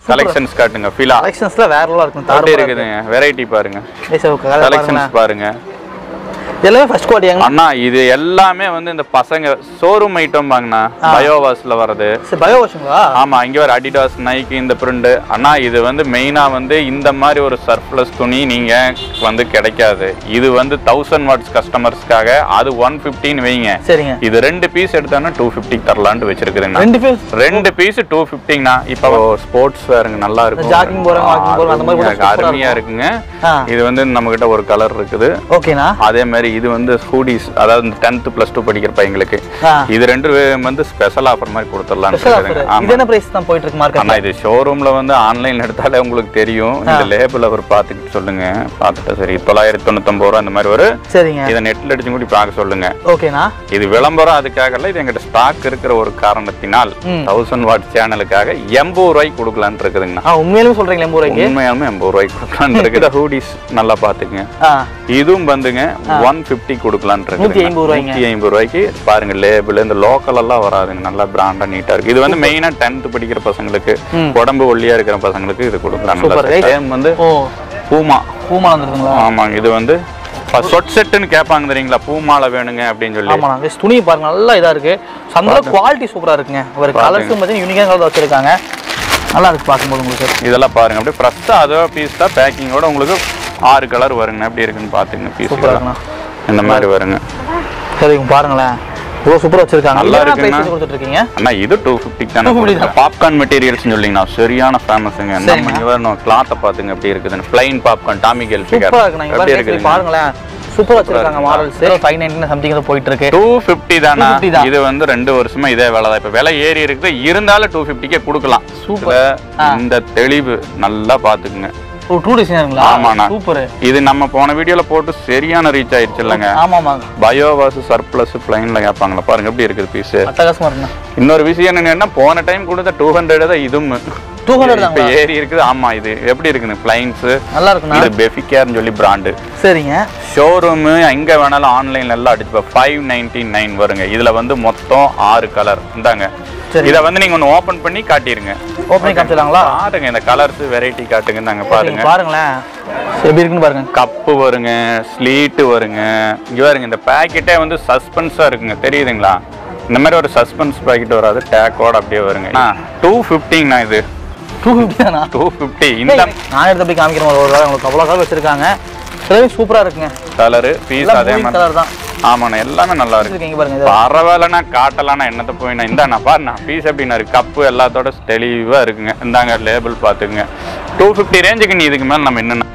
Collections காட்டுங்க ஃபீலா கலெக்ஷன்ஸ்ல வேற லெவலா இருக்கும் அப்படி தாறு இருக்குதுங்க வெரைட்டி பாருங்க பாருங்களேன் கலெக்ஷன்ஸ் பாருங்க எல்லாமே ஃபர்ஸ்ட் குவாலிட்டியாங்க அண்ணா இது எல்லாமே வந்து இந்த பசங்க ஷோரூம் ஐட்டம் வாங்கண்ணா பயோவாஸ்ல வர்றது சரி பயோ வாஷுங்களா ஆமா இங்க வர அடிடாஸ் நைக் இந்த பிரிண்ட் அண்ணா இது வந்து மெயினா வந்து இந்த மாதிரி ஒரு சர்ப்ளஸ் துணி நீங்க வந்து கிடைக்காது இது வந்து தௌசண்ட் வாட்ஸ் கஸ்டமர்ஸ்க்காக அது ஒன் ஃபிஃப்டின்னு வைங்க சரிங்க இது ரெண்டு பீஸ் எடுத்தோன்னா டூ ஃபிஃப்டி தரலான்ட்டு வச்சிருக்குதுங்க ரெண்டு பேர் ரெண்டு பீஸ் டூ ஃபிஃப்டிங்கண்ணா இப்போ ஸ்போர்ட்ஸ் வேறுங்க நல்லா இருக்கும் jogging போறவங்க, walking போறவங்க, அந்த மாதிரி கூட அருமையா- super ஆ அருமையா இருக்குங்க ஆ இது வந்து நம்ம கிட்ட ஒரு கலர் இருக்குது ஓகேண்ணா அதே மாதிரி இது வந்து ஹூடிஸ் அதாவது டென்த் பிளஸ் டூ படிக்கிற பையங்களுக்கு ஆ இது ரெண்டு வந்து ஸ்பெஷல் ஆஃபர் மாதிரி கொடுத்துடலாம்னு ஸ்பெஷல் ஆஃபர் இருக்குதுங்க. ஆமா இது என்ன பிரைஸ் தான் போயிட்டு இருக்கு மார்க்கெட் ஆனா இது ஷோரூம்ல வந்து ஆன்லைன் எடுத்தாலே உங்களுக்கு தெரியும் இந்த லேபிள் அவர் பார்த்துக்கிட்டு சொல்லுங்க பார்த்துட்டா சரி தொள்ளாயிரத்தி தொண்ணூத்தொம்பது ரூபா அந்த மாதிரி ஒரு சரிங்க இதை நெட்ல அடிச்சு கூட பார்க்க சொல்லுங்க ஓகேண்ணா இது விளம்பரம் அதுக்காக இல்ல இது எங்கிட்ட ஸ்டாக் இருக்கிற ஒரு காரணத்தினால் ம். தௌசண்ட் வாட் சேனலுக்காக எண்பது ரூபாய்க்கு கொடுக்கலான்னு இருக்குதுங்கண்ணா ஆ உண்மையிலுமே சொல்றீங்களா எண்பது ரூபாய்க்கு உண்மையாலுமே எண்பது ரூபாய்க்கு கொடுக்கலான்னு இருக்குது ஹூடிஸ் நல்லா பாத்துங்க ஆ இதுவும் வந்துங்க ஒன் பிப்டி கொடுக்கலான்னு நூத்தி இருக்குது ஐம்பது ரூபாய்ங்க. நூத்தி ஐம்பது ரூபாய்க்கு பாருங்க லேபிள் இந்த லோக்கல் எல்லாம் வராதுங்க நல்லா பிராண்டா நீட்டா இருக்கு இது வந்து மெயினா டென்த் படிக்கிற பசங்களுக்கு ம். உடம்பு ஒல்லியா இருக்கிற பசங்களுக்கு இது கொடுக்கலாம் Super, right? சேம் வந்து ஓ பூமா பூமா வந்துருக்குங்களா ஆமாங்க இது வந்து சொட் செட்டுன்னு கேட்பாங்க தெரியுங்களா பூமால வேணுங்க அப்படின்னு சொல்லி ஆமாண்ணா வெஸ்ட் துணி பாருங்க நல்லா இதா இருக்கு சந்தல குவாலிட்டி சூப்பரா இருக்குங்க ஒரு கலர்ஸும் பார்த்தீங்கன்னா யூனிக்கான கலர் வச்சிருக்காங்க நல்லா இருக்கு பார்க்கும்போது உங்களுக்கு இதெல்லாம் பாருங்க அப்படியே ஃப்ரெஷ்ஷா அதோ பீஸ் தான் பேக்கிங்கோட உங்களுக்கு ஆறு கலர் வருங்க எப்படி இருக்குன்னு பாத்துங்க பீஸ் சூப்பரா இருக்குண்ணா இந்த மாதிரி வருங்க சரிங்க பாருங்களேன் இவ்வளோ சூப்பரா வச்சிருக்காங்க நல்லா நல்லா இருக்குண்ணா. பிரைஸ் கொடுத்துட்டு இருக்கீங்க அண்ணா இது டூ ஃபிஃப்டிக்கு தானே 250 தான். பாப்கார்ன் மெட்டீரியல்ஸ் சொல்லிங்கண்ணா சரியான ஃபேமஸுங்க நம்ம சரிங்க. இங்கே வரணும் கிளாத்தை பார்த்துங்க எப்படி இருக்குதுன்னு பிளைன் பாப்கார்ன் டாமி கேல் சூப்பரா இருக்குண்ணா இங்க எப்படி பாருங்க இருக்குதுங்க பாருங்களேன் சூப்பரா வச்சிருக்காங்க மாடல்ஸ் ஃபைவ் நைன்டி சம்திங் போயிட்டு இருக்கு டூ ஃபிஃப்டி தானா 250 தான். இது வந்து ரெண்டு வருஷமா இதே வேலை தான் இப்போ விலை ஏறி இருக்குது இருந்தாலும் டூ ஃபிஃப்டிக்கே கொடுக்கலாம் Super. இதுல இந்த தெளிவு நல்லா பார்த்துக்குங்க ஓ டூ டிசைனுங்களா ஆமாண்ணா. சூப்பர் இது நம்ம போன வீடியோல போட்டு சரியான ரீச் ஆயிடுச்சு இல்லைங்க ஆமாமாங்க பயோவாஸ் சர்ப்ளஸ் பிளைன்ல கேட்பாங்களா பாருங்க எப்படி இருக்குது பீஸ் அட்டகாசமா இருக்குண்ணா இன்னொரு விஷயம் என்னன்னா போன டைம் கொடுத்த டூ ஹண்ட்ரட் தான் இதுவும் 200 இப்ப தாங்களா? ஏறி இருக்குது ஆமா இது எப்படி இருக்குங்க பிளைன்ஸ் நல்லா இருக்குண்ணா இது பெஃபிகேர்னு சொல்லி பிராண்டு சரிங்க ஷோரூமு எங்க வேணாலும் ஆன்லைன்ல எல்லாம் அடிச்சு ஃபைவ் நைன்டி நைன் வருங்க இதுல வந்து மொத்தம் ஆறு கலர் இந்தாங்க சரி. இதை வந்து நீங்க ஒன்று ஓபன் பண்ணி காட்டிருங்க ஓப்பனிங் காமிச்சிடலாங்களா பாருங்க இந்த கலர்ஸ் வெரைட்டி காட்டுங்க நாங்க பாருங்க நீங்க பாருங்களேன் எப்படி இருக்குன்னு பாருங்க கப்பு வருங்க ஸ்லீட்டு வருங்க இங்க பாருங்க இந்த பேக்கெட்டே வந்து சஸ்பென்ஸா இருக்குங்க தெரியுதுங்களா இந்த மாதிரி ஒரு சஸ்பென்ஸ் பாக்கெட் வராது டேக்கோட அப்படியே வருங்க டூ ஃபிஃப்டிங்கண்ணா இது டூ ஃபிஃப்டி தானா டூ ஃபிஃப்டி இந்த நான் எடுத்து போய் காமிக்கிறேன் ஒரு வேலை உங்களுக்கு அவ்வளோ கலர் வச்சிருக்காங்க எல்லாமே சூப்பரா இருக்குங்க கலரு பீஸ் எல்லாம் அதே மூவிங் மாதிரி கலர் தான் ஆமாண்ணா எல்லாமே நல்லா இருக்கு வச்சிருக்கீங்க பாருங்க இது பரவாயில்லண்ணா காட்டலாம்னா என்னத்த போயிண்ணா இந்தாண்ணா பாருண்ணா பீஸ் எப்படின்னா இருக்கு கப்பு எல்லாத்தோட தெளிவாக இருக்குங்க இந்தாங்க லேபிள் பார்த்துக்குங்க டூ ஃபிஃப்டி ரேஞ்சுக்கு நீ இதுக்கு மேலே நம்ம என்னென்ன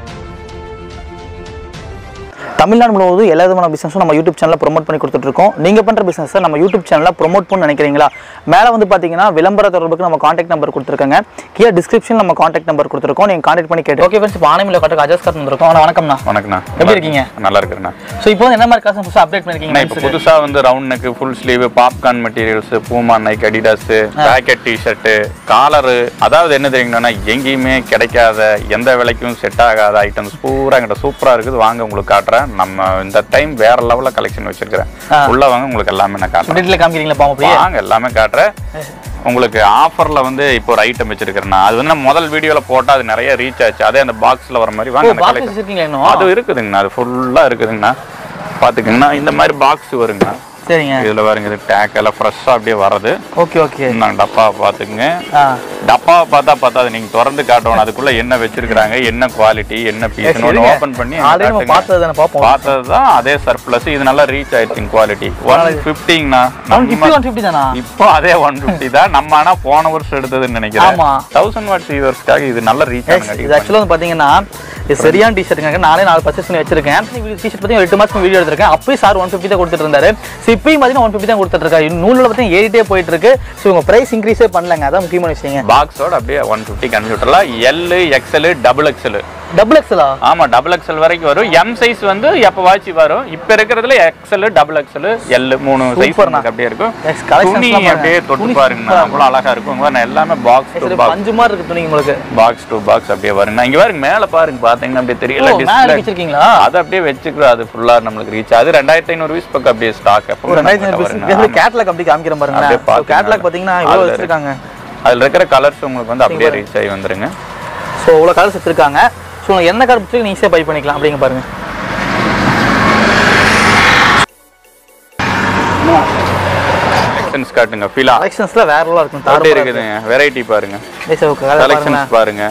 தமிழ்நாடு முழுவதும் எல்லா விதமான பிசினஸும் நம்ம யூடியூப் சேனலில் ப்ரோமோட் பண்ணி கொடுத்துட்டு இருக்கோம் நீங்க பண்ற பிசினஸை நம்ம யூடியூப் சேனலில் ப்ரோமோட் பண்ண நினைக்கிறீங்களா மேலே வந்து பார்த்தீங்கன்னா விளம்பர தொடர்புக்கு நம்ம காண்டாக்ட் நம்பர் கொடுத்துருக்காங்க கீழே டிஸ்கிரிப்ஷன் நம்ம காண்டாக்ட் நம்பர் கொடுத்துருக்கோம் நீங்க காண்டாக்ட் பண்ணி கேட்டு ஓகே ஃப்ரெண்ட்ஸ் இப்போ ஆனமியில் காட்டுக்கு அஜாஸ் கார்ட் வந்திருக்கோம் அண்ணா, வணக்கம்ண்ணா வணக்கண்ணா எப்படி இருக்கீங்க? நல்லா இருக்கிறேண்ணா ஸோ இப்போ வந்து என்ன மாதிரி காசு புதுசாக அப்டேட் அண்ணா இப்போ பண்ணிருக்கீங்க புதுசாக வந்து round neck full sleeve popcorn materials Puma Nike Adidas packet T-shirt collar அதாவது என்ன தெரியுங்கன்னா எங்கேயுமே கிடைக்காத எந்த விலைக்கும் செட் ஆகாத ஐட்டம்ஸ் பூரா எங்கிட்ட சூப்பராக இருக்குது வாங்க உங்களுக்கு காட்டுறேன் நம்ம இந்த டைம் வேற லெவலில் கலெக்ஷன் வச்சிருக்கிறேன் ஆ. உள்ள வாங்க உங்களுக்கு எல்லாமே நான் காட்டுறேன் டீட்டெயில் காமிக்கிறீங்களா பாவம் அப்படியே வாங்க எல்லாமே காட்டுறேன் உங்களுக்கு ஆஃபர்ல வந்து இப்போ ஒரு ஐட்டம் வச்சிருக்கிறேன் அது வந்து நான் முதல் வீடியோல போட்டா அது நிறைய ரீச் ஆச்சு அதே அந்த பாக்ஸ்ல வர மாதிரி ஓ வாங்க அந்த பாக்ஸ் collection. வச்சிருக்கீங்களா இன்னும் அது இருக்குதுங்கண்ணா அது ஃபுல்லா இருக்குதுங்கண்ணா பாத்துக்கங்கண்ணா இந்த மாதிரி பாக்ஸ் வருங்கண்ணா சரிங்க இதுல பாருங்க இது டேக் எல்லாம் ஃப்ரெஷ்ஷா அப்படியே வர்றது ஓகே ஓகே நான் டப்பாவை பார்த்துக்குங்க ஆ டப்பாவை பார்த்தா பார்த்தா அது நீங்க திறந்து காட்டணும் அதுக்குள்ள என்ன வச்சிருக்காங்க என்ன குவாலிட்டி என்ன பீஸ் சரிங்க. ஓபன் பண்ணி ஆல்ரெடி நம்ம பார்த்தது தானே பார்ப்போம் பார்த்தது தான் அதே சர்ப்ளஸ் இது நல்லா ரீச் ஆயிடுச்சு குவாலிட்டி ஒன் ஃபிஃப்டிங்கண்ணா ஒன் ஃபிஃப்டி ஒன் ஃபிஃப்டி தானா இப்போ அதே ஒன் ஃபிஃப்டி தான் நம்ம ஆனா போன வருஷம் எடுத்ததுன்னு நினைக்கிறேன் ஆமா. தௌசண்ட் வாட் சீவர்ஸ்க்காக இது நல்ல ரீச் Yes, இது ஆக்சுவலாக வந்து பார்த்தீங்கன்னா இது சரியான டிஷர்ட்டுங்க நானே நாலு பர்ச்சேஸ் பண்ணி வச்சிருக்கேன் டிஷர்ட் பற்றி ஒரு எட்டு மாதம் வீடியோ எடுத்திருக்கேன் அப்பயும் சார் ஒன் ஃபிஃப்டி தான் கொடுத்துட்டு இருந்தாரு ஸோ இப்பயும் பார்த்தீங்கன்னா ஒன் ஃபிஃப்டி தான் கொடுத்துட்டு இருக்காரு நூலில் பார்த்தீங்கன்னா ஏறிட்டே போயிட்டு இருக்கு ஸோ உங்க பிரைஸ் இன்க்ரீஸே பண்ணலங்க அதான் முக்கியமான விஷயங்க பாக்ஸோட அப்படியே ஒன் ஃபிஃப்டி கம்ப்யூட்டர்லாம் L XL double XL double எக்ஸலா ஆமா டபுள் எக்ஸ்எல் வரைக்கும் வரும் எம் சைஸ் வந்து எப்பவாச்சும் வரும் இப்ப இருக்கிறதுல எக்ஸ்எல் டபுள் எக்ஸ்எல் எல் மூணு சைஸ் Superண்ணா. அப்படியே இருக்கும் Yes, collections துணி எல்லாம் பாருங்க. அப்படியே தொட்டு துணி பாருங்க super ஆ அவ்வளவு அழகா இருக்கும் இங்க பாருங்க, எல்லாமே பாக்ஸ் டு சரி பாக்ஸ் பஞ்சு மாதிரி இருக்கு துணி உங்களுக்கு பாக்ஸ் டு பாக்ஸ் அப்படியே வருங்க இங்க பாருங்க மேல பாருங்க பாத்தீங்கன்னா அப்படியே ஓ தெரியல மேலே டிஸ்பிளே வச்சிருக்கீங்களா அது அப்படியே வச்சுக்கிறோம் அது ஃபுல்லா நம்மளுக்கு ரீச் அது ரெண்டாயிரத்தி ஐநூறு பீஸ் பக்கம் அப்படியே ஸ்டாக் ஒரு ரெண்டாயிரத்தி ஐநூறு கேட்லாக் அப்படி காமிக்கிற பாருங்க அப்படியே பாத்துங்க. கேட்லாக் பார்த்தீங்கன்னா இவ்வளோ அதுல வச்சிருக்காங்க அதுல இருக்கிற கலர்ஸ் உங்களுக்கு வந்து அப்படியே ரீச் ஆகி வந்துருங்க ஸோ இவ்வளோ கலர்ஸ் வச்சிருக்காங்க ஸோ உங்களுக்கு என்ன கலர் பிடிச்சி நீ ஈஸியாக பை பண்ணிக்கலாம் அப்படிங்க பாருங்க கலெக்ஷன்ஸ் காட்டுங்க ஃபீலா கலெக்ஷன்ஸ்ல வேற லெவலா இருக்கும் அப்படி தாராளமா இருக்குதுங்க வெரைட்டி பாருங்க இருக்கு கலர் பாருங்க கலெக்ஷன்ஸ் பாருங்க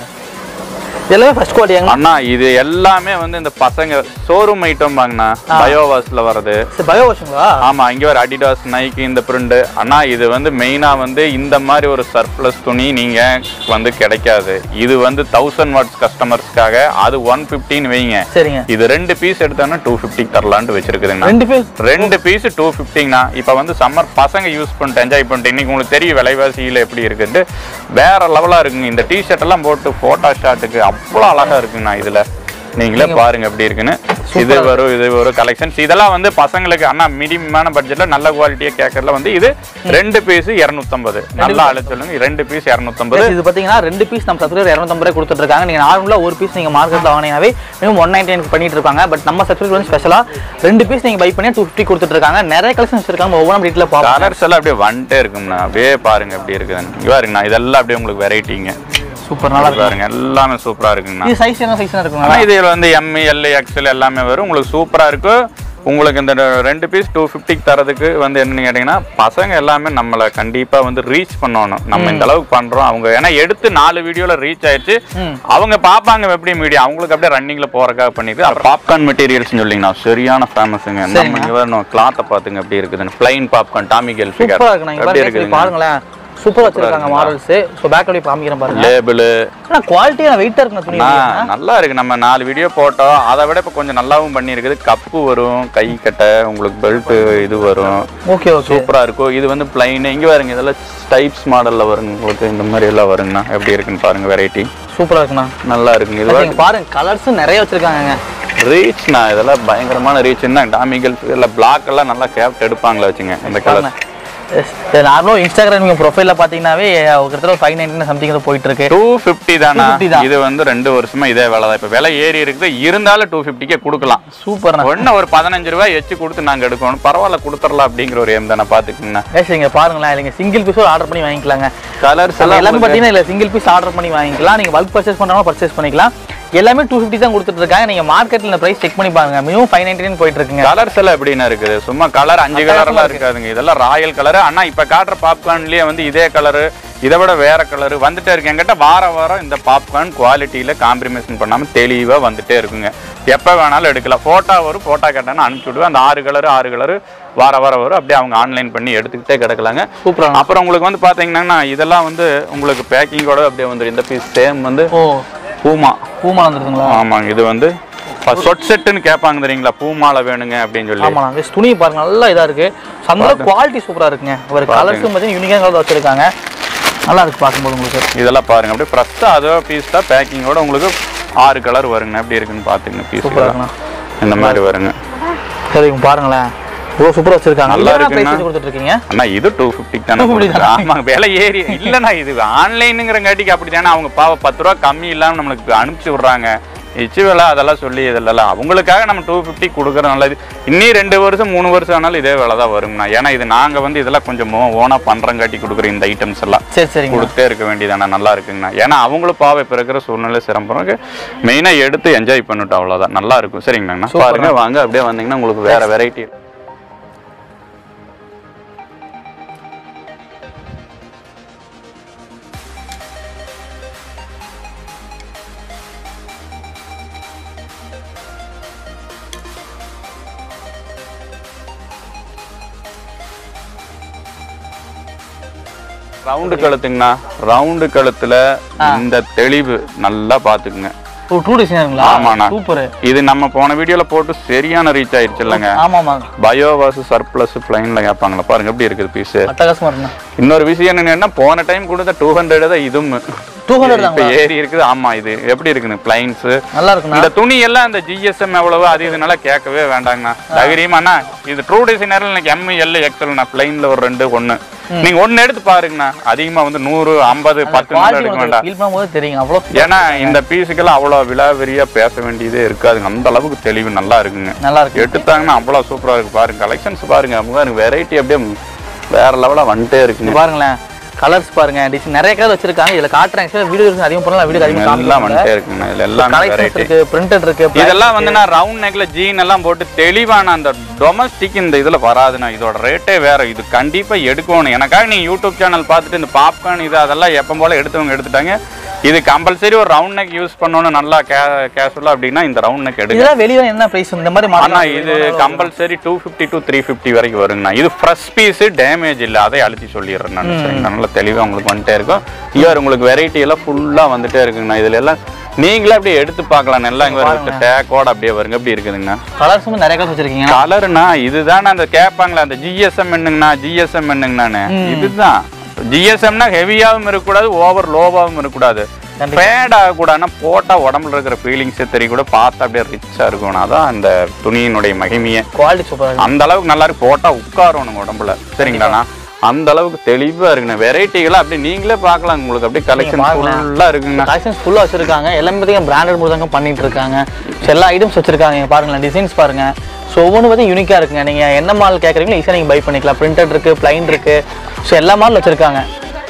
எல்லாமே ஃபர்ஸ்ட் குவாலிட்டி எங்க அண்ணா இது எல்லாமே வந்து இந்த பசங்க ஷோரூம் ஐட்டம் வாங்கினா பயோவாஸ்ல வருது பயோ வாஷுங்களா ஆமா இங்க ஒரு அடிடாஸ் நைக்கி இந்த பிரிண்ட் அண்ணா இது வந்து மெயினா வந்து இந்த மாதிரி ஒரு சர்ப்ளஸ் துணி நீங்க வந்து கிடைக்காது இது வந்து தௌசண்ட் வாட்ஸ் கஸ்டமர்ஸ்க்காக அது ஒன் ஃபிஃப்டின்னு வைங்க சரிங்க இது ரெண்டு பீஸ் எடுத்தோன்னா டூ ஃபிஃப்டி தரலான்ட்டு வச்சிருக்குதுங்கண்ணா ரெண்டு பேர் ரெண்டு பீஸ் டூ ஃபிஃப்டிங்கண்ணா இப்போ வந்து சம்மர் பசங்க யூஸ் பண்ணிட்டு என்ஜாய் பண்ணிட்டு இன்னைக்கு உங்களுக்கு தெரியும் விலைவாசியில் எப்படி இருக்குன்ட்டு வேற லெவலாக இருக்குங்க இந்த டிஷர்ட் எல்லாம் போட்டு ஃபோட்டோ ஷாட்டுக்கு அவ்வளோ அழகா இருக்குங்கண்ணா இதில் நீங்களே பாருங்க எப்படி இருக்குன்னு இது வரும் இது வரும் கலெக்ஷன்ஸ் இதெல்லாம் வந்து பசங்களுக்கு அண்ணா மினிமமான பட்ஜெட்ல நல்ல குவாலிட்டியா கேட்கறதுல வந்து இது ரெண்டு பீஸ் இரநூத்தம்பது நல்லா அழை சொல்லுங்க ரெண்டு பீஸ் இரநூத்தம்பது இது பார்த்தீங்கன்னா ரெண்டு பீஸ் நம்ம சப்ஸ்கிரைபர் இரநூத்தம்பது ரூபாய் கொடுத்துட்டு இருக்காங்க நீங்கள் நார்மலாக ஒரு பீஸ் நீங்கள் மார்க்கெட்டில் வாங்கினாவே மினிமம் ஒன் நைன்டி பண்ணிட்டு இருப்பாங்க பட் நம்ம சப்ஸ்கிரைபர் வந்து ஸ்பெஷலாக ரெண்டு பீஸ் நீங்கள் பை பண்ணி டூ ஃபிஃப்டி கொடுத்துட்டு இருக்காங்க நிறைய கலெக்ஷன்ஸ் இருக்காங்க ஒவ்வொரு டீட்டில் பார்ப்போம் கலர்ஸ் எல்லாம் அப்படியே வந்துட்டே இருக்குங்கண்ணா அப்படியே பாருங்க எப்படி இருக்குதுன்னு இங்க பாருங்கண்ணா இதெல்லாம் அப்படியே உங்களுக்கு வெரைட்டிங்க சூப்பர் நல்லா இருக்கு பாருங்க எல்லாமே சூப்பரா இருக்குங்கண்ணா இது சைஸ் என்ன சைஸ் இருக்குங்களா ஆனா இதுல வந்து எம் எல் எக்ஸ்எல் எல்லாமே வரும் உங்களுக்கு சூப்பரா இருக்கு உங்களுக்கு இந்த ரெண்டு பீஸ் டூ ஃபிஃப்டிக்கு தரதுக்கு வந்து என்னன்னு கேட்டிங்கன்னா பசங்க எல்லாமே நம்மளை கண்டிப்பா வந்து ரீச் பண்ணணும் நம்ம இந்த அளவுக்கு பண்றோம் அவங்க ஏன்னா எடுத்து நாலு வீடியோல ரீச் ஆயிடுச்சு ம். அவங்க பார்ப்பாங்க எப்படி மீடியா அவங்களுக்கு அப்படியே ரன்னிங்ல போறதுக்காக பண்ணிருக்கு பாப்கார்ன் மெட்டீரியல்ஸ் சொல்லிங்கன்னா சரியான ஃபேமஸுங்க நம்ம இங்க வரணும் கிளாத்தை பாத்துங்க எப்படி இருக்குதுன்னு பிளைன் பாப்கார்ன் டாமி கேல் ஃபிகர் சூப்பராக இருக்கு நான் எப்படி இங்கே இருக்குதுங்க பாருங்களேன் சூப்பராக வச்சிருக்காங்க மாடல்ஸ் ஸோ பேக் அப்படியே காமிக்கிறேன் பாருங்க லேபிள் ஆனால் குவாலிட்டியாக வெயிட்டாக இருக்குண்ணா துணி ஆ, நல்லா இருக்கு நம்ம நாலு வீடியோ போட்டோம் அதை விட இப்போ கொஞ்சம் நல்லாவும் பண்ணியிருக்குது கப்பு வரும் கை கட்டை உங்களுக்கு பெல்ட் இது வரும் ஓகே ஓகே சூப்பரா இருக்கும் இது வந்து பிளைன் இங்க பாருங்க இதெல்லாம் டைப்ஸ் மாடல்ல வருங்க உங்களுக்கு இந்த மாதிரி எல்லாம் வருங்கண்ணா எப்படி இருக்குன்னு பாருங்க வெரைட்டி சூப்பராக இருக்குண்ணா நல்லா இருக்குங்க இது நீங்க பாருங்க கலர்ஸ் நிறைய வச்சிருக்காங்க ரீச்ண்ணா இதெல்லாம் பயங்கரமான ரீச்னா டாமிகல் இல்ல பிளாக் எல்லாம் நல்லா கேப்ட் எடுப்பாங்களா வச்சுங்க இந்த கலர் நார்மலாக இன்ஸ்டாகிராம் நீங்கள் ப்ரொஃபைலில் பார்த்தீங்கன்னா கிட்டத்தட்ட ஃபைவ் நைன்டி சம்திங் போயிட்டு இருக்கு டூ ஃபிஃப்டி தானா 250 தான். இது வந்து ரெண்டு வருஷமா இதே வேலை தான் இப்போ விலை ஏறி இருக்குது இருந்தாலும் டூ ஃபிஃப்டிக்கே கொடுக்கலாம் சூப்பர்ண்ணா ஒன்று ஒரு பதினஞ்சு ரூபாய் எச்சு கொடுத்து நாங்கள் எடுக்கணும் பரவாயில்ல கொடுத்துடலாம் அப்படிங்கிற ஒரு எம் தானே பார்த்துக்குங்கண்ணா கேஷ் இங்க பாருங்களேன் இல்லைங்க சிங்கிள் பீஸும் ஆர்டர் பண்ணி வாங்கிக்கலாங்க கலர்ஸ் எல்லாமே எல்லாம் பார்த்தீங்கன்னா இல்லை சிங்கிள் பீஸ் ஆர்டர் பண்ணி வாங்கிக்கலாம் நீங்கள் பல்க் பர்ச்சேஸ் பண்ணுறவங்க பர்ச்சேஸ் பண்ணிக்கலாம் எல்லாமே டூ ஃபிஃப்டி தான் கொடுத்துட்டு இருக்காங்க நீங்கள் மார்க்கெட்டில் இந்த ப்ரைஸ் செக் பண்ணி பாருங்க மினிமம் ஃபைவ் நைன்டி போயிட்டு இருக்குங்க கலர்ஸ் எல்லாம் எப்படின்னா இருக்குது சும்மா கலர் அஞ்சு கலர் எல்லாம் இருக்காதுங்க இதெல்லாம் ராயல் கலர் ஆனா இப்ப காட்டுற பாப்கார்ன்லயே வந்து இதே கலரு இதை விட வேற கலர் வந்துட்டே இருக்கு என்கிட்ட வார வாரம் இந்த பாப்கார்ன் குவாலிட்டியில காம்ப்ரமைசன் பண்ணாம தெளிவா வந்துட்டே இருக்குங்க எப்ப வேணாலும் எடுக்கலாம் போட்டோ வரும் போட்டோ கேட்டான்னு அனுப்பிச்சு விடுவேன் அந்த ஆறு கலர் ஆறு கலர் வார வாரம் வரும் அப்படியே அவங்க ஆன்லைன் பண்ணி எடுத்துக்கிட்டே கிடக்கலாங்க சூப்பரான அப்புறம் உங்களுக்கு வந்து பாத்தீங்கன்னா இதெல்லாம் வந்து உங்களுக்கு பேக்கிங்கோட அப்படியே வந்துடும் இந்த பீஸ் சேம் வந்து ஓ பூமா பூமா வந்துருக்குங்களா ஆமாங்க இது வந்து சொட் செட்டுன்னு கேட்பாங்க தெரியுங்களா பூமாலை வேணுங்க அப்படின்னு சொல்லி ஆமாண்ணா வெஸ் துணி பாருங்க நல்லா இதாக இருக்கு சந்தோட குவாலிட்டி சூப்பராக இருக்குங்க ஒரு கலர்ஸும் பார்த்தீங்கன்னா யூனிக்கான கலர் வச்சிருக்காங்க நல்லா இருக்கு பார்க்கும்போது உங்களுக்கு இதெல்லாம் பாருங்க அப்படியே ஃப்ரெஷ்ஷாக அதோ பீஸ் தான் பேக்கிங்கோட உங்களுக்கு ஆறு கலர் வருங்க எப்படி இருக்குன்னு பார்த்துங்க பீஸ் சூப்பராக இருக்குண்ணா இந்த மாதிரி வருங்க சரி இங்க பாருங்களேன் இவ்வளோ சூப்பராக வச்சிருக்காங்க நல்லா நல்லா இருக்குண்ணா. ப்ரைஸ் கொடுத்துட்டு இருக்கீங்க அண்ணா இது டூ ஃபிஃப்டிக்கு தானே 250 கொடுக்குது. ஆமாங்க விலை ஏறி இல்லைண்ணா இது ஆன்லைனுங்கிறங்காட்டிக்கு அப்படி தானே அவங்க பாவ பத்து ரூபா கம்மி இல்லாமல் நம்மளுக்கு அனுப்பிச்சி விட்றாங்க இச்சு விலை அதெல்லாம் சொல்லி இதெல்லாம் அவங்களுக்காக நம்ம டூ ஃபிஃப்டி கொடுக்குறது நல்லது இன்னி ரெண்டு வருஷம் மூணு வருஷம் ஆனாலும் இதே விலை தான் வருங்கண்ணா ஏன்னா இது நாங்கள் வந்து இதெல்லாம் கொஞ்சம் ஓனாக பண்ணுறங்காட்டி கொடுக்குற இந்த ஐட்டம்ஸ் எல்லாம் சரி சரிங்க கொடுத்தே இருக்க வேண்டியதானே நல்லா இருக்குங்கண்ணா ஏன்னா அவங்களும் பாவை இப்போ இருக்கிற சூழ்நிலை சிரமம் மெயினாக எடுத்து என்ஜாய் பண்ணிட்டோம் அவ்வளோதான் நல்லா இருக்கும் சரிங்கண்ணா பாருங்க வாங்க அப்படியே வந்தீங்கன்னா உங்களுக்கு வேற வெரைட்டி ரவுண்டு கழுத்துங்கண்ணா ரவுண்டு கழுத்துல இந்த தெளிவு நல்லா பாத்துக்குங்க ஓ டூ டிசைனுங்களா ஆமாண்ணா. சூப்பர் இது நம்ம போன வீடியோல போட்டு சரியான ரீச் ஆயிடுச்சு இல்லைங்க ஆமாம்மா பயோவாஸ் சர்ப்ளஸ் பிளைன்ல கேட்பாங்களா பாருங்க எப்படி இருக்குது பீஸ் அட்டகாசமா இருக்குண்ணா இன்னொரு விஷயம் என்னன்னா போன டைம் கொடுத்த டூ ஹண்ட்ரட் தான் இதுவும் டூ ஹண்ட்ரட் இப்ப ஏறி இருக்குது ஆமா இது எப்படி இருக்குன்னு பிளைன்ஸ் நல்லா இருக்குண்ணா இந்த துணி எல்லாம் இந்த ஜிஎஸ்எம் எவ்வளவு அது இதனால கேட்கவே வேண்டாங்கண்ணா தைரியமாண்ணா இது ட்ரூ டிசைனர் எனக்கு எம் எல் எக்ஸல்ண்ணா பிளைன்ல ஒரு ரெண்டு ஒண்ணு நீங்க ஒண்ணு எடுத்து பாருங்கண்ணா அதிகமா வந்து நூறு ஐம்பது பத்து நாள் எடுக்க குவாலிட்டி வேண்டாம் ஃபீல் பண்ணும்போது தெரியும் அவ்வளோ ஏன்னா இந்த பீஸுக்கெல்லாம் அவ்வளோ விலாவரியா பேச வேண்டியதே இருக்காதுங்க அந்த அளவுக்கு தெளிவு நல்லா இருக்குங்க நல்லா இருக்கு எடுத்தாங்கன்னா அவ்வளோ சூப்பரா இருக்கு பாருங்க கலெக்ஷன்ஸ் பாருங்க பாருங்க வெரைட்டி அப்படியே வேற லெவலா வந்துட்டே இது இருக்குங்க பாருங்களேன் கலர்ஸ் பாருங்க டிசைன் நிறைய கலர் வச்சிருக்காங்க இதுல காட்டுறேன் வீடியோ அதிகம் பண்ணலாம் வீடியோ அதிகம் எல்லாம் காமிக்கலாம் வந்துட்டே இருக்குங்க இதுல எல்லாமே கலெக்ஷன்ஸ் வெரைட்டி இருக்கு பிரிண்டட் இருக்கு இதெல்லாம் வந்து நான் ரவுண்ட் நெக்ல ஜீன் எல்லாம் போட்டு தெளிவான அந்த டொமஸ்டிக் இந்த இதுல வராதுண்ணா இதோட ரேட்டே வேற இது கண்டிப்பா எடுக்கணும் எனக்காக நீங்க யூடியூப் சேனல் பார்த்துட்டு இந்த பாப்கார்ன் இது அதெல்லாம் எப்போ போல எடுத்தவங்க எடுத்துட்டாங்க இது கம்பல்சரி ஒரு ரவுண்ட் நெக் யூஸ் பண்ணணும் நல்லா கே கேஷுவலாக அப்படின்னா இந்த ரவுண்ட் நெக் எடுங்க இதெல்லாம் வெளியில என்ன பிரைஸ் இந்த மாதிரி ஆனா மாடல் இது compulsory two fifty to three fifty வரைக்கும் வருங்கண்ணா இது ஃப்ரெஷ் பீஸ் டேமேஜ் இல்லை அதை அழுத்தி சொல்லிடுறேன் நான் சரிங்களா நல்லா தெளிவாக உங்களுக்கு வந்துட்டே இருக்கும் இவர் உங்களுக்கு வெரைட்டி எல்லாம் ஃபுல்லாக வந்துட்டே இருக்குங்கண்ணா இதுல எல்லாம் நீங்களே அப்படியே எடுத்து பார்க்கலாம் நல்லா இங்கே வருது டேக்கோட அப்படியே வருங்க எப்படி இருக்குதுங்கண்ணா கலர்ஸும் நிறைய கலர்ஸ் வச்சிருக்கீங்க கலர்னா இதுதானே அந்த கேட்பாங்களே அந்த ஜிஎஸ்எம் என்னங்கண்ணா ஜிஎஸ்எம் என்னங்கண்ணானு இதுதான் ஜிஎஸ்எம்னா ஹெவியாகவும் இருக்கக்கூடாது ஓவர் லோவாகவும் இருக்கக்கூடாது ஃபேட் ஆகக்கூடாதுன்னா போட்டால் உடம்புல இருக்கிற ஃபீலிங்ஸே தெரியக்கூட பார்த்தா அப்படியே ரிச்சாக இருக்கணும் அதான் அந்த துணியினுடைய மகிமையே குவாலிட்டி சூப்பரா அந்த அளவுக்கு நல்லா இருக்கு போட்டால் உட்காரணும் உடம்புல சரிங்களாண்ணா அந்த அளவுக்கு தெளிவாக இருக்குண்ணா வெரைட்டிகளை அப்படியே நீங்களே பார்க்கலாம் உங்களுக்கு அப்படியே கலெக்ஷன் பார்க்கலாம். ஃபுல்லாக இருக்குங்கண்ணா கலெக்ஷன்ஸ் ஃபுல்லாக வச்சிருக்காங்க எல்லாமே பார்த்தீங்கன்னா பிராண்டட் மூலம் தான் பண்ணிட்டு இருக்காங்க ஸோ எல்லா ஐட்டம்ஸ் வச்சிருக்காங்க இங்க பாருங்களேன் டிசைன்ஸ் பாருங்க ஸோ ஒவ்வொன்று பார்த்தீங்கன்னா யூனிக்காக இருக்குங்க நீங்கள் என்ன மாடல் கேட்குறீங்களோ ஈஸியாக நீங்கள் பை பண்ணிக்கலாம் பிரிண்டட் இருக்கு பிளைன் இருக்கு ஸோ எல்லா மாடல் வச்சிருக்காங்க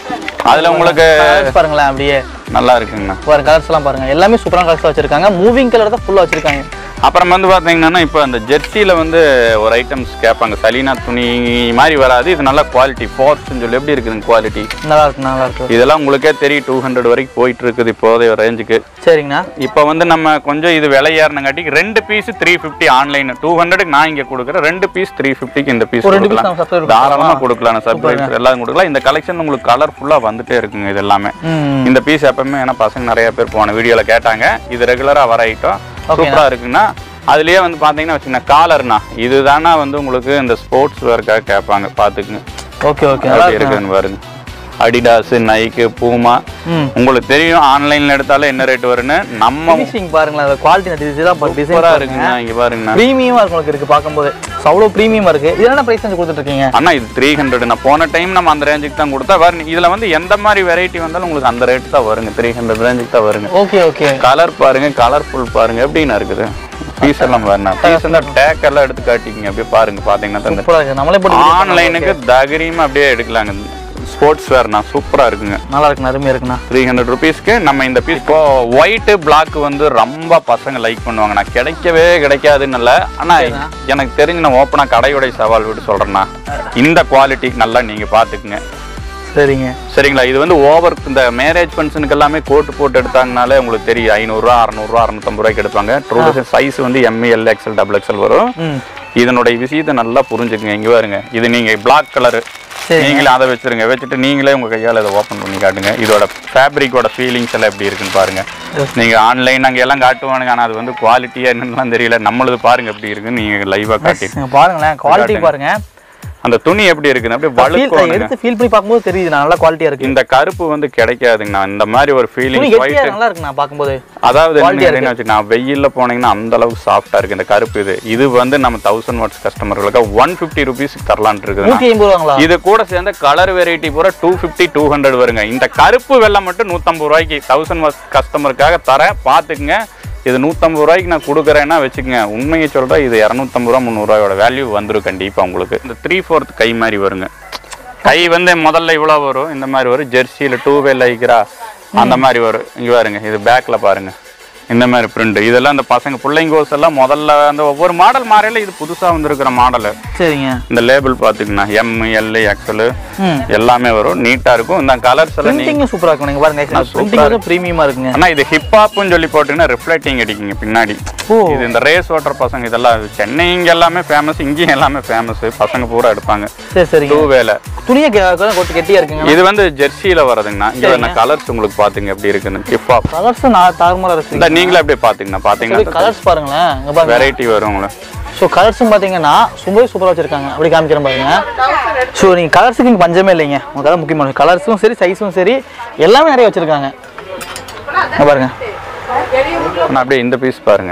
அதில் உங்களுக்கு கலர்ஸ் பாருங்களேன் அப்படியே நல்லா இருக்குங்கண்ணா பாருங்க கலர்ஸ் எல்லாம் பாருங்க எல்லாமே சூப்பரான கலர்ஸ் வச்சிருக்காங்க மூவிங் கலர் தான் ஃபுல்லாக வச்சிருக்காங்க அப்புறம் வந்து பார்த்தீங்கன்னா இப்போ அந்த ஜெர்சியில் வந்து ஒரு ஐட்டம்ஸ் கேட்பாங்க சலீனா துணி மாதிரி வராது இது நல்ல குவாலிட்டி ஃபோர்ஸ்ன்னு சொல்லி எப்படி இருக்குதுங்க குவாலிட்டி நல்லா இருக்கு நல்லா இருக்கு இதெல்லாம் உங்களுக்கே தெரியும் டூ ஹண்ட்ரட் வரைக்கும் போயிட்டு இருக்குது இப்போதைய ரேஞ்சுக்கு சரிங்கண்ணா இப்போ வந்து நம்ம கொஞ்சம் இது விலை ஏறினங்காட்டிக்கு ரெண்டு piece three fifty online two ஹண்ட்ரடுக்கு நான் இங்கே கொடுக்குறேன் ரெண்டு பீஸ் த்ரீ ஃபிஃப்டிக்கு இந்த பீஸ் ஒரு ரெண்டு piece கொடுக்கலாம் நம்ம subscribe தாராளமாக கொடுக்கலாம் சர்ப்ரைஸ் எல்லாம் கொடுக்கலாம் இந்த கலெக்ஷன் உங்களுக்கு கலர்ஃபுல்லாக வந்துட்டே இருக்குங்க இது எல்லாமே ம் இந்த பீஸ் எப்பவுமே ஏன்னா பசங்க நிறைய பேர் போன வீடியோவில் கேட்டாங்க இது ரெகுலராக வர ஐட்டம் சூப்பராக இருக்குங்கன்னா அதுலயே வந்து பார்த்தீங்கன்னா வச்சுக்கோங்க காலர்னா இதுதானா வந்து உங்களுக்கு இந்த ஸ்போர்ட்ஸ் வேர்க்காக கேட்பாங்க பார்த்துக்குங்க ஓகே ஓகே நல்லா எப்படி இருக்கு இருக்குன்னு பாருங்க அடிடாஸ் நைக்கு பூமா ம் உங்களுக்கு தெரியும் ஆன்லைன்ல எடுத்தாலும் என்ன ரேட் வரும்னு நம்ம ஃபினிஷிங் பாருங்களேன் அந்த குவாலிட்டி இதெல்லாம் சூப்பரா டிசைன் இருக்குங்க இங்க பாருங்கண்ணா ப்ரீமியமா இருக்கு உங்களுக்கு இருக்கு பார்க்கும்போது ஸோ அவ்வளோ ப்ரீமியமா இருக்கு இது என்ன ப்ரைஸ் கொடுத்துட்டு இருக்கீங்க அண்ணா இது த்ரீ ஹண்ட்ரட் நான் போன டைம் நம்ம அந்த ரேஞ்சுக்கு தான் கொடுத்தா வரும் இதுல வந்து எந்த மாதிரி வெரைட்டி வந்தாலும் உங்களுக்கு அந்த ரேட் தான் வருங்க த்ரீ ஹண்ட்ரட் ரேஞ்சுக்கு தான் வருங்க ஓகே ஓகே கலர் பாருங்க கலர்ஃபுல் பாருங்க எப்படிண்ணா இருக்குது பீஸ் எல்லாம் பாருங்க பீஸ் எல்லாம் டேக் எல்லாம் எடுத்து காட்டிக்கிங்க அப்படியே பாருங்க பாத்தீங்கன்னா தான் சூப்பரா இருக்கு நம்மளே போட்டு ஆன்லைனுக்கு தகரியமா அப்படியே எடுக்கலாங்க ஸ்போர்ட்ஸ் வேர்னா சூப்பரா இருக்குங்க நல்லா இருக்குண்ணா அருமையா இருக்குண்ணா த்ரீ ஹண்ட்ரட் ருபீஸ்க்கு நம்ம இந்த பீஸ் இப்போ ஒயிட்டு பிளாக் வந்து ரொம்ப பசங்க லைக் பண்ணுவாங்க நான் கிடைக்கவே கிடைக்காதுன்னு இல்லை ஆனால் எனக்கு தெரிஞ்சு நான் ஓப்பனாக கடையுடைய சவால் விட்டு சொல்கிறேன்னா இந்த குவாலிட்டி நல்லா நீங்கள் பார்த்துக்குங்க சரிங்க சரிங்களா இது வந்து ஓவர் இந்த மேரேஜ் ஃபங்க்ஷனுக்கு எல்லாமே கோட்டு போட்டு எடுத்தாங்கனாலே உங்களுக்கு தெரியும் ஐநூறுரூவா அறநூறுவா அறநூத்தம்பது ரூபாய்க்கு எடுப்பாங்க ட்ரூ சைஸ் வந்து எம்இஎல் எக்ஸ்எல் டபுள் எக்ஸ்எல் வரும் ம் இதனுடைய விஷயத்தை நல்லா புரிஞ்சுக்குங்க இங்கே பாருங்க இது நீங்கள் பிளாக் கலரு சரி. நீங்களே அதை வச்சிருங்க வச்சுட்டு நீங்களே உங்கள் கையால் இதை ஓப்பன் பண்ணி காட்டுங்க இதோட ஃபேப்ரிக்கோட ஃபீலிங்ஸ் எல்லாம் எப்படி இருக்குன்னு பாருங்க நீங்கள் ஆன்லைன் அங்கே எல்லாம் காட்டுவானுங்க ஆனால் அது வந்து குவாலிட்டியாக என்னென்னலாம் தெரியல நம்மளது பாருங்க எப்படி இருக்குன்னு நீங்கள் லைவாக காட்டி இங்க பாருங்களேன் குவாலிட்டி பாருங்க அந்த துணி எப்படி இருக்குன்னு அப்படியே Feel- வழுக்கும் எடுத்து ஃபீல் பண்ணி பார்க்கும்போது தெரியுது நல்லா குவாலிட்டியா இருக்கு இந்த கருப்பு வந்து கிடைக்காதுங்கண்ணா இந்த மாதிரி ஒரு துணி ஃபீலிங் கெட்டியா ஒயிட் நல்லா இருக்குண்ணா பார்க்கும்போது அதாவது Quality-ஆ என்ன வச்சுக்கோங்க வெயில்ல போனீங்கன்னா அந்த அளவுக்கு சாஃப்டா இருக்கு இந்த கருப்பு இது இது வந்து நம்ம தௌசண்ட் வாட்ஸ் கஸ்டமர்களுக்கு ஒன் ஃபிஃப்டி ருபீஸ்க்கு தரலான் இருக்குது நூற்றி ஐம்பது ரூபாங்களா இது கூட சேர்ந்த கலர் வெரைட்டி பூரா டூ ஃபிஃப்டி டூ ஹண்ட்ரட் வருங்க இந்த கருப்பு வெள்ளம் மட்டும் நூற்றம்பது ரூபாய்க்கு தௌசண்ட் வாட்ஸ் கஸ்டமருக்காக தரேன் பார்த்துக்குங்க இது நூற்றம்பது ரூபாய்க்கு நான் கொடுக்குறேன்னா வச்சுக்கோங்க உண்மையை சொல்கிறேன் இது இரநூத்தம்பது ரூபா முந்நூறுரூவாயோட வேல்யூ வந்துடும் கண்டிப்பாக உங்களுக்கு இந்த த்ரீ ஃபோர்த் கை மாதிரி வருங்க கை வந்து முதல்ல இவ்வளோ வரும் இந்த மாதிரி வரும் ஜெர்சியில் டூ வேல் ஐக்கிறா அந்த மாதிரி வரும் இங்கே பாருங்க இது பேக்கில் பாருங்க இந்த மாதிரி பிரிண்ட் இதெல்லாம் இந்த பசங்க பிள்ளைங்கோஸ் எல்லாம் முதல்ல அந்த ஒவ்வொரு மாடல் மாறையில இது புதுசாக வந்திருக்கிற மாடலு சரிங்க இந்த லேபிள் பார்த்துக்கண்ணா எம் எல் எக்ஸல் ம் எல்லாமே வரும் நீட்டாக இருக்கும் இந்த கலர்ஸ் எல்லாம் நீ பிரிண்டிங்கும் சூப்பரா இருக்கும் நீங்க பாருங்க பிரிண்டிங் வந்து ப்ரீமியமா இருக்குங்க ஆனால் இது ஹிப்ஹாப்னு சொல்லி போட்டீங்கன்னா ரிஃப்ளெக்டிங் அடிக்குங்க பின்னாடி ஓ இது இந்த ரேஸ் ஓட்டுற பசங்க இதெல்லாம் சென்னை இங்க எல்லாமே ஃபேமஸ் இங்கேயும் எல்லாமே ஃபேமஸ் பசங்க பூரா எடுப்பாங்க சரி சரிங்க டூ வேல துணியை கொட்டு கெட்டியா இருக்குங்க இது வந்து ஜெர்சியில வருதுங்கண்ணா இங்க வேணா கலர்ஸ் உங்களுக்கு பாத்துங்க எப்படி இருக்குன்னு ஹிப்ஹாப் கலர்ஸ் நான் தாறுமாறா இருக்கு இந்த நீங்களே அப்படியே பாத்தீங்கன்னா பாத்தீங்கன்னா கலர்ஸ் பாருங்களேன் இங்க பாருங்க வெரைட்டி வரும் உங்களுக்கு ஸோ கலர்ஸும் பார்த்தீங்கன்னா ரொம்ப சூப்பராக வச்சிருக்காங்க அப்படி காமிக்கிறேன் பாருங்க ஸோ நீங்கள் கலர்ஸுக்கு இங்கே பஞ்சமே இல்லைங்க உங்களுக்கு அதான் முக்கியமான கலர்ஸும் சரி சைஸும் சரி எல்லாமே நிறைய வச்சிருக்காங்க இங்க பாருங்க ஆனா அப்படியே இந்த பீஸ் பாருங்க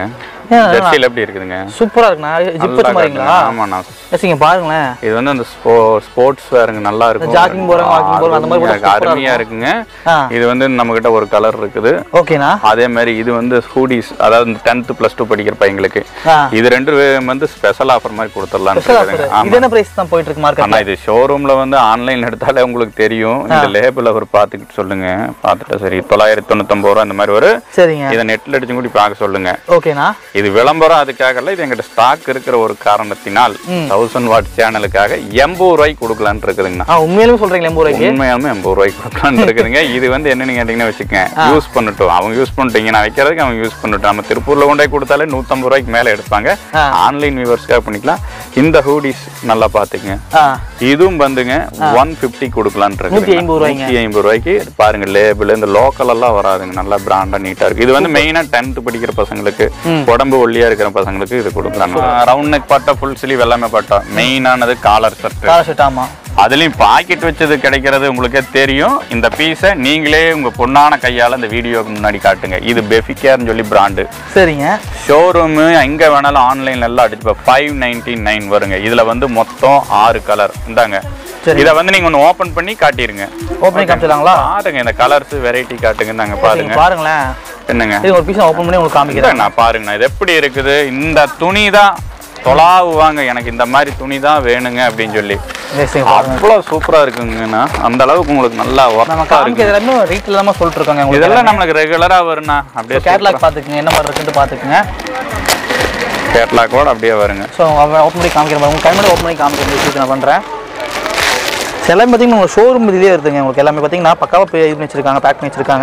ஜெர்சியில் எப்படி இருக்குதுங்க சூப்பரா இருக்குண்ணா ஜிப் வச்ச மாதிரிங்களா ஆமாண்ணா எஸ் இங்க பாருங்களேன் இது வந்து அந்த ஸ்போர்ட்ஸ் வேறுங்க நல்லா இருக்கும் jogging போறவங்க, walking போறவங்க அந்த மாதிரி கூட அருமையா- அருமையா இருக்குங்க ஆ இது வந்து நம்ம கிட்ட ஒரு கலர் இருக்குது ஓகேண்ணா அதே மாதிரி இது வந்து ஹூடிஸ் அதாவது டென்த் பிளஸ் டூ படிக்கிற பையங்களுக்கு ஆ இது ரெண்டு வந்து ஸ்பெஷல் ஆஃபர் மாதிரி கொடுத்துடலாம்னு ஸ்பெஷல் ஆஃபர் இருக்குதுங்க இது என்ன பிரைஸ் தான் போயிட்டு இருக்கு மார்க்கெட் ஆனா இது ஷோரூம்ல வந்து ஆன்லைன் எடுத்தாலே உங்களுக்கு தெரியும் இந்த லேபிள் அவர் பார்த்துக்கிட்டு சொல்லுங்க பார்த்துட்டா சரி தொள்ளாயிரத்தி தொண்ணூத்தொம்பது ரூபா இந்த மாதிரி ஒரு சரிங்க இதை நெட்ல அடிச்சு கூடி பார்க்க சொல்லுங்க ஓகேண்ணா இது விளம்பரம் அதுக்காக இல்ல இது எங்கிட்ட ஸ்டாக் இருக்கிற ஒரு காரணத்தினால் தௌசண்ட் வாட் சேனலுக்காக எண்பது ரூபாய்க்கு கொடுக்கலான்னு இருக்குதுங்கண்ணா ஆ உண்மையிலுமே சொல்றீங்களா எண்பது ரூபாய்க்கு உண்மையாலுமே எண்பது ரூபாய்க்கு கொடுக்கலான்னு இருக்குதுங்க இது வந்து என்னன்னு கேட்டீங்கன்னா வச்சுக்கேன் யூஸ் பண்ணட்டும் அவங்க யூஸ் பண்ணிட்டீங்க நான் வைக்கிறதுக்கு அவங்க யூஸ் பண்ணட்டும் நம்ம திருப்பூர்ல கொண்டே கொடுத்தாலே நூத்தம்பது ரூபாய்க்கு மேல எடுப்பாங்க ஆ. ஆன்லைன் வியூவர்ஸ்க்காக பண்ணிக்கலாம் இந்த ஹூடிஸ் நல்லா பாத்துங்க ஆ இதுவும் வந்துங்க ஒன் பிப்டி கொடுக்கலான் நூத்தி ஐம்பது ரூபாய்ங்க. நூத்தி ஐம்பது ரூபாய்க்கு பாருங்க லேபிள் இந்த லோக்கல் எல்லாம் வராதுங்க நல்லா பிராண்டா நீட்டா இருக்கு இது வந்து மெயினா டென்த் படிக்கிற பசங்களுக்கு உடம்பு ஒல்லியா இருக்கிற பசங்களுக்கு இது கொடுக்கலாம் ரவுண்ட் நெக் பட்டா ஃபுல் ஸ்லீவ் எல்லாமே பட்டா மெயினானது காலர் ஷர்ட் காலர் ஷர்ட் ஆமா அதுலயும் பாக்கெட் வச்சது கிடைக்கிறது உங்களுக்கே தெரியும் இந்த பீஸை நீங்களே உங்க பொண்ணான கையால இந்த வீடியோக்கு முன்னாடி காட்டுங்க இது பெஃபிகேர்னு சொல்லி பிராண்டு சரிங்க ஷோரூமு எங்க வேணாலும் ஆன்லைன்ல எல்லாம் அடிச்சு ஃபைவ் நைன்டி நைன் வருங்க இதுல வந்து மொத்தம் ஆறு கலர் இந்தாங்க சரி. இதை வந்து நீங்க ஒன்று ஓபன் பண்ணி காட்டிருங்க ஓப்பனிங் காமிச்சிடலாங்களா பாருங்க இந்த கலர்ஸ் வெரைட்டி காட்டுங்க நாங்க பாருங்க நீங்க பாருங்களேன் என்னங்க இது ஒரு பீஸ் ஓப்பன் பண்ணி உங்களுக்கு காமிக்கிறேன் நான் பாருங்க இது எப்படி இருக்குது இந்த துணி தான் தொலாவுவாங்க எனக்கு இந்த மாதிரி துணி தான் வேணுங்க அப்படின்னு சொல்லி Yes, இங்க பாருங்க அவ்வளோ சூப்பரா இருக்குங்கண்ணா அந்த அளவுக்கு உங்களுக்கு நல்லா நம்ம ஒர்க்கா இருக்கு காமிக்கிறது எல்லாமே ரேட் இல்லாம சொல்லிட்டு இருக்காங்க உங்களுக்கு இதெல்லாம் நம்மளுக்கு ரெகுலரா வரும்ண்ணா அப்படியே கேட்லாக் பார்த்துக்குங்க என்ன மாதிரி இருக்குன்னு பார்த்துக்குங்க கேட்லாக்கோட அப்படியே வருங்க ஸோ ஓப்பன் பண்ணி காமிக்கிறேன் பாருங்க. உங்க கைமேல ஓப்பன் பண்ணி காமிக்கிற விஷயத்தை நான் பண்ணுறேன் எல்லாமே பார்த்தீங்கன்னா உங்கள் ஷோரூம் இதுலேயே இருக்குங்க உங்களுக்கு எல்லாமே பார்த்தீங்கன்னா பக்காவாக இது பண்ணி வச்சிருக்காங்க பேக் பண்ணி வச்சிருக்காங்க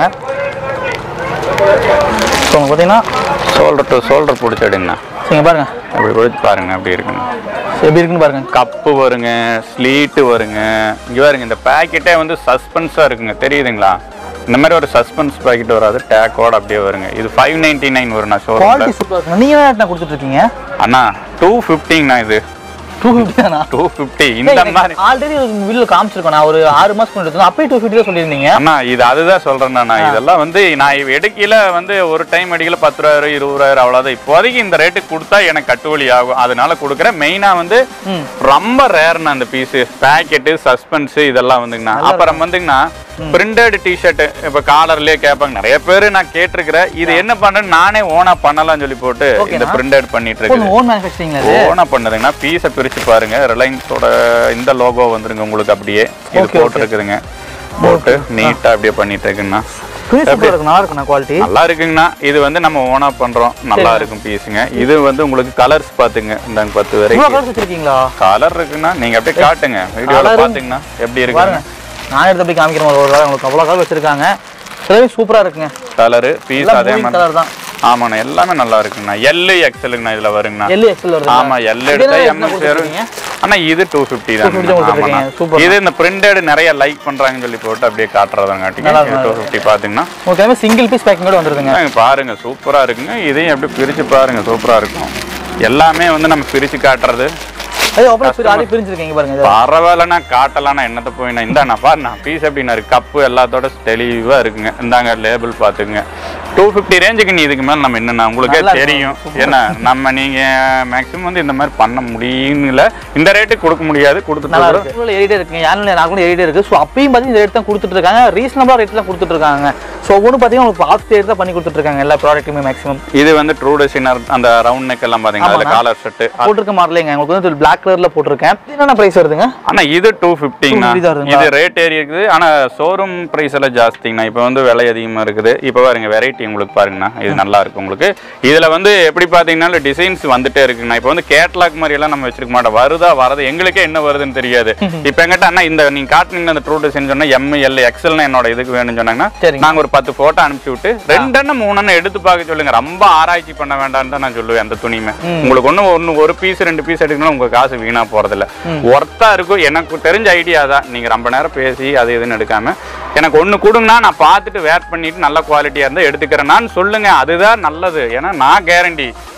ஸோ உங்களுக்கு பார்த்தீங்கன்னா ஷோல்டர் டு ஷோல்டர் பிடிச்சி எடுங்கண்ணா இங்கே பாருங்க அப்படி பிடிச்சி பாருங்க அப்படி இருக்குங்க எப்படி இருக்குன்னு பாருங்க கப்பு வருங்க ஸ்லீட்டு வருங்க இங்கே பாருங்க இந்த பேக்கெட்டே வந்து சஸ்பென்ஸாக இருக்குங்க தெரியுதுங்களா இந்த மாதிரி ஒரு சஸ்பென்ஸ் பேக்கெட் வராது டேக்கோட அப்படியே வருங்க இது ஃபைவ் நைன்டி நைன் வரும்ண்ணா ஷோரூமில் குவாலிட்டி சூப்பராக இருக்குங்க நீங்கள் என்ன கொடுத்துட்டு இருக்கீங்க அண்ணா டூ ஃபிஃப்டிங்கண்ணா இது டூ ஃபிஃப்டி தானா டூ ஃபிஃப்டி இந்த மாதிரி ஆல்ரெடி வீடியோ காமிச்சிருக்கோம் நான் ஒரு ஆறு மாதம் முன்னாடி அப்பயே டூ ஃபிஃப்டி தான் சொல்லியிருந்தீங்க அண்ணா இது அதுதான் சொல்றேன் நான் இதெல்லாம் வந்து நான் இவ எடுக்கையில வந்து ஒரு டைம் அடிக்கல பத்து ரூபாயிரம் இருபதாயிரம் அவ்வளவுதான் இப்போதைக்கு இந்த ரேட்டுக்கு கொடுத்தா எனக்கு கட்டுவலி ஆகும் அதனால கொடுக்குறேன் மெயினா வந்து ம். ரொம்ப ரேர்ண்ணா அந்த பீஸ் பேக்கெட்டு சஸ்பென்ஸ் இதெல்லாம் வந்துங்கண்ணா அப்புறம் வந்துங்கண்ணா பிரிண்டட் டிஷர்ட் இப்ப காலர்லயே கேட்பாங்க நிறைய பேர் நான் கேட்டிருக்கிறேன் இது என்ன பண்றேன்னு நானே ஓனா பண்ணலாம்னு சொல்லி போட்டு இந்த ஓகேண்ணா. பிரிண்டட் பண்ணிட்டு இருக்கேன் ஓன் மேனுஃபேக்சரிங் அது ஓனா பண்ணுதுங்கன்னா பீஸை பிரிச்சு பாருங்க ரிலையன்ஸோட இந்த லோகோ வந்துருங்க உங்களுக்கு அப்படியே இது Okay, போட்டு இருக்குதுங்க போட்டு நீட்டா அப்படியே பண்ணிட்டு இருக்குங்கண்ணா துணி சூப்பராக இருக்கு நல்லா இருக்குண்ணா குவாலிட்டி நல்லா இருக்குங்கண்ணா இது வந்து நம்ம ஓனா பண்றோம் நல்லா இருக்கும் பீஸுங்க இது வந்து உங்களுக்கு கலர்ஸ் பாத்துங்க இந்த பத்து இவ்வளோ வரைக்கும் கலர்ஸ் வச்சிருக்கீங்களா கலர் இருக்குன்னா நீங்க அப்படியே காட்டுங்க வீடியோல Colour- பாத்தீங்கன்னா எப்படி பாருங்க இருக்கு நான் எடுத்து அப்படி காமிக்கிறேன் ஒரு வேளை உங்களுக்கு அவ்வளோ கலர் வச்சிருக்காங்க எல்லாமே சூப்பராக இருக்குங்க கலரு பீஸ் எல்லாம் அதே மூவிங் மாதிரி கலர் தான் ஆமாண்ணா எல்லாமே நல்லா இருக்குங்கண்ணா எல்லு எக்ஸலுங்கண்ணா இதுல வருங்கண்ணா எல்லு எக்ஸல் வருது ஆமா எல் எடுத்தா எம்எஸ் வரும் அண்ணா இது டூ ஃபிஃப்டி தான் 250 தான் கொடுத்துருக்கீங்க. Super. இது இந்த பிரிண்டட் நிறைய லைக் பண்றாங்கன்னு சொல்லி போட்டு அப்படியே காட்டுறதாங்காட்டிங்க நல்லா இருக்கு. டூ ஃபிஃப்டி பாத்தீங்கன்னா உங்களுக்கு எல்லாமே சிங்கிள் பீஸ் பேக்கிங்கோட வந்துருதுங்க இங்க பாருங்க சூப்பரா இருக்குங்க இதையும் அப்படியே பிரிச்சு பாருங்க சூப்பரா இருக்கும் எல்லாமே வந்து நம்ம பிரிச்சு காட்டுறது அதே ஓப்பன் அதே பிரிஞ்சிருக்கீங்க பாருங்க இது. பரவாயில்லண்ணா காட்டலாம்னா என்னத்த போயினா இந்தாண்ணா பாருண்ணா பீஸ் எப்படின்னா இருக்கு கப்பு எல்லாத்தோட தெளிவா இருக்குங்க இந்தாங்க லேபிள் பாத்துங்க டூ ஃபிஃப்டி ரேஞ்சுக்கு நீ இதுக்கு மேல நம்ம என்னண்ணா உங்களுக்கே நல்லா இருக்கும். தெரியும் ஏன்னா நம்ம நீங்க மேக்ஸிமம் வந்து இந்த மாதிரி பண்ண முடியும்ல இந்த ரேட்டுக்கு கொடுக்க முடியாது கொடுத்துட்டு நல்லா கூட இருக்கு இவ்வளோ ஏறிட்டே இருக்குங்க யாரும் நான் கூட ஏறிட்டே இருக்கு ஸோ அப்பயும் பார்த்தீங்கன்னா இந்த ரேட் தான் கொடுத்துட்டு இருக்காங்க ரீசனபிளாக ரேட் தான் கொடுத்துட்டு இருக்காங்க ஸோ ஒவ்வொன்று பார்த்தீங்கன்னா உங்களுக்கு ஆஃப் ரேட் தான் பண்ணி கொடுத்துட்டு இருக்காங்க எல்லா ப்ராடக்ட்டுமே மேக்ஸிமம் இது வந்து ட்ரூ டிசைனர் அந்த ரவுண்ட் நெக் எல்லாம் பாத்தீங்கன்னா அதுல ஆமாண்ணா. காலர் ஷர்ட் போட்டிருக்க மாடலைங்க உங்களுக்கு வந்து பிளாக் கலரில் போட்டிருக்கேன் இது என்னென்ன ப்ரைஸ் வருதுங்க ஆனா இது டூ ஃபிஃப்டிங்கண்ணா 250 தான் வருதுங்களா? இது ரேட் ஏறி இருக்குது ஆனா ஷோரூம் பிரைஸ் எல்லாம் ஜாஸ்திங்கண்ணா இப்போ வந்து விலை அதிகமா இருக்குது இப்போ பாருங்க வெரைட்டி உங்களுக்கு பாருங்கண்ணா இது நல்லா இருக்கு உங்களுக்கு இதுல வந்து எப்படி பாத்தீங்கன்னா டிசைன்ஸ் வந்துட்டே இருக்குங்கண்ணா இப்போ வந்து கேட்லாக் மாதிரி எல்லாம் நம்ம வச்சிருக்க மாட்டோம் வருதா வரது எங்களுக்கே என்ன வருதுன்னு தெரியாது இப்போ எங்கிட்ட அண்ணா இந்த நீங்க காட்டுனீங்க அந்த ட்ரூ டிசைன் சொன்னா எம் எல் எக்ஸல் என்னோட இதுக்கு வேணும்னு சொன்னாங்கன்னா சரிங்க. நாங்க ஒரு பத்து போட்டோ அனுப்பிச்சு விட்டு ரெண்டு எண்ணம் மூணு எண்ணம் எடுத்து பார்க்க சொல்லுங்க ரொம்ப ஆராய்ச்சி பண்ண வேண்டாம்னு தான் நான் சொல்லுவேன் அந்த துணியுமே உங்களுக்கு ஒண்ணு ஒண்ணு ஒரு பீஸ் ரெண்டு பீஸ் எடுக்கணும் உங்க காசு வீணா போறதில்ல ஒர்த்தா இருக்கும் எனக்கு தெரிஞ்ச ஐடியா தான் நீங்க ரொம்ப நேரம் பேசி அது இதுன்னு எடுக்காம எனக்கு ஒண்ணு கொடுங்கன்னா நான் பார்த்துட்டு வேர் பண்ணிட்டு நல்ல குவாலிட்டியா இருந்தா எடுத்துக்கிறேன் நான் சொல்லுங்க அதுதான் நல்லது ஏன்னா நான் கேரண்டி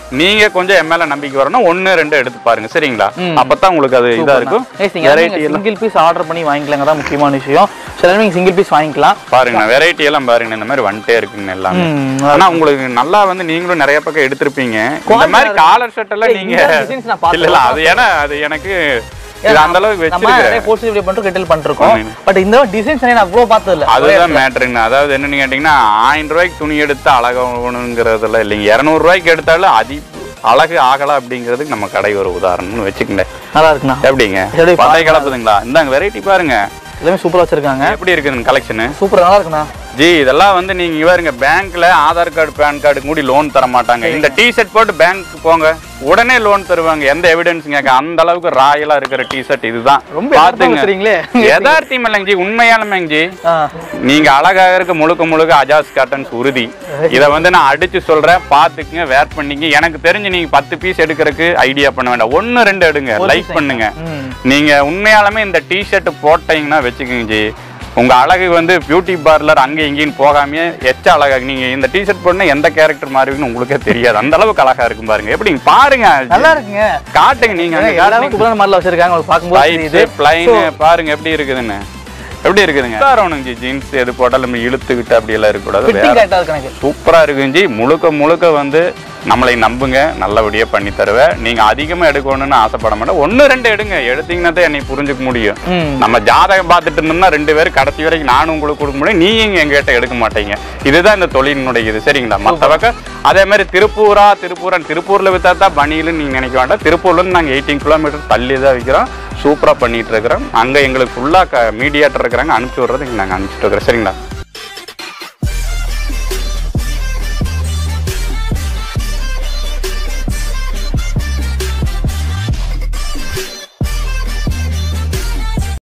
நீங்க கொஞ்சம் என் மேல நம்பிக்கை வரணும் ஒன்னு ரெண்டு எடுத்து பாருங்க சரிங்களா அப்பதான் உங்களுக்கு அது இதா இருக்கும் வெரைட்டி எல்லாம் சிங்கிள் பீஸ் ஆர்டர் பண்ணி வாங்கிக்கலாங்க தான் முக்கியமான விஷயம் சில நீங்க சிங்கிள் பீஸ் வாங்கிக்கலாம் பாருங்க வெரைட்டி எல்லாம் பாருங்க இந்த மாதிரி வந்துட்டே இருக்குங்க எல்லாமே ம், ஆனா உங்களுக்கு நல்லா வந்து நீங்களும் நிறைய பக்கம் எடுத்திருப்பீங்க இந்த மாதிரி காலர் ஷர்ட் எல்லாம் ஏய், நீங்க இந்த designs நான் பார்த்தேன். இல்ல இல்ல அது ஏன்னா அது எனக்கு இது அந்த அளவுக்கு நம்ம வச்சிருக்கேன் நிறைய போஸ்ட் வீடியோ பண்ணிட்டு கெட்டல் பண்ணிருக்கோம் பட் இந்த டிசைன்ஸ் நான் அவ்வளோ பார்த்தது இல்ல அதுதான் மேட்ருங்க அதாவது என்னன்னு கேட்டீங்கன்னா ஆயிரம் ரூபாய்க்கு துணி எடுத்து அழகணுங்கிறதுல இல்லைங்க இரநூறு ரூபாய்க்கு எடுத்தாலும் அதி அழகு ஆகலாம் அப்படிங்கிறதுக்கு நம்ம கடை ஒரு உதாரணம்னு வச்சுக்கங்க நல்லா இருக்குண்ணா எப்படிங்க எப்படி பட்டை கலப்புதுங்களா இந்தாங்க வெரைட்டி பாருங்க எல்லாமே சூப்பரா வச்சிருக்காங்க எப்படி இருக்குதுங்க கலெக்ஷனு சூப்பர் நல்லா இருக்குண்ணா ஜி இதெல்லாம் வந்து நீங்க இவருங்க பேங்க்ல ஆதார் கார்டு பேன் கார்டு கூடி லோன் தர மாட்டாங்க இந்த டி ஷர்ட் போட்டு பேங்க் போங்க உடனே லோன் தருவாங்க எந்த எவிடன்ஸ் கேட்க அந்த அளவுக்கு ராயலா இருக்கிற டி ஷர்ட் இதுதான் ரொம்ப பாத்துங்க வச்சுறீங்களே யதார்த்தம் இல்லைங்க ஜி உண்மையாலுமேங்க ஜி ஆ நீங்க அழகாக இருக்க முழுக்க முழுக்க அஜாஸ் காட்டன்ஸ் உறுதி இதை வந்து நான் அடிச்சு சொல்றேன் பாத்துக்குங்க வேர் பண்ணிங்க எனக்கு தெரிஞ்சு நீங்க பத்து பீஸ் எடுக்கிறதுக்கு ஐடியா பண்ண வேண்டாம் ஒன்னு ரெண்டு எடுங்க லைக் பண்ணுங்க ம் நீங்க உண்மையாலுமே இந்த டிஷர்ட் போட்டீங்கன்னா வச்சுக்கோங்க ஜி உங்க அழகு வந்து பியூட்டி பார்லர் அங்க இங்கேயும் போகாம எச்ச அழகா நீங்க இந்த டிஷர்ட் போட்டா எந்த கேரக்டர் மாறுவீங்கன்னு உங்களுக்கே தெரியாது அந்த அளவுக்கு அழகா இருக்கும் பாருங்க எப்படி பாருங்க நல்லா இருக்குங்க காட்டுங்க நீங்க அங்க எல்லாமே சூப்பரான மாடல் வச்சிருக்காங்க உங்களுக்கு பார்க்கும்போது டைப்ஸ் தெரியுது பிளைன் பாருங்க எப்படி இருக்குதுன்னு எப்படி இருக்குதுங்க வரணும் ஜி ஜீன்ஸ் எது போட்டாலும் நம்ம இழுத்துக்கிட்டு அப்படி எல்லாம் இருக்கக்கூடாது ஃபிட்டிங் கரெக்டாக இருக்கு எனக்கு சூப்பரா இருக்குங்க ஜி முழுக்க முழுக்க வந்து நம்மளை நம்புங்க நல்லபடியா பண்ணி தருவேன் நீங்க அதிகமா எடுக்கணும்னு ஆசைப்பட மாட்டேன் ஒன்னு ரெண்டு எடுங்க எடுத்தீங்கன்னா தான் என்னை புரிஞ்சுக்க முடியும் ம் நம்ம ஜாதகம் பார்த்துட்டு இருந்தோம்னா ரெண்டு பேரும் கடைசி வரைக்கும் நானும் உங்களுக்கு கொடுக்க முடியும் நீங்க எங்ககிட்ட எடுக்க மாட்டீங்க இதுதான் இந்த தொழிலினுடைய இது சரிங்களா மற்ற பக்கம் அதே மாதிரி திருப்பூரா திருப்பூரன் திருப்பூர்ல வித்தா தான் பணியிலும் நீங்க நினைக்க வேண்டாம் திருப்பூர்ல இருந்து நாங்க எயிட்டீன் கிலோமீட்டர் தள்ளி தான் விற்கிறோம் சூப்பரா பண்ணிட்டு இருக்கிறோம் அங்க எங்களுக்கு ஃபுல்லா மீடியாட்டர் இருக்கிறாங்க அனுப்பிச்சு விடுறது இங்க நாங்க அனுப்பிச்சுட்டு இருக்கிறோம் சரிங்களா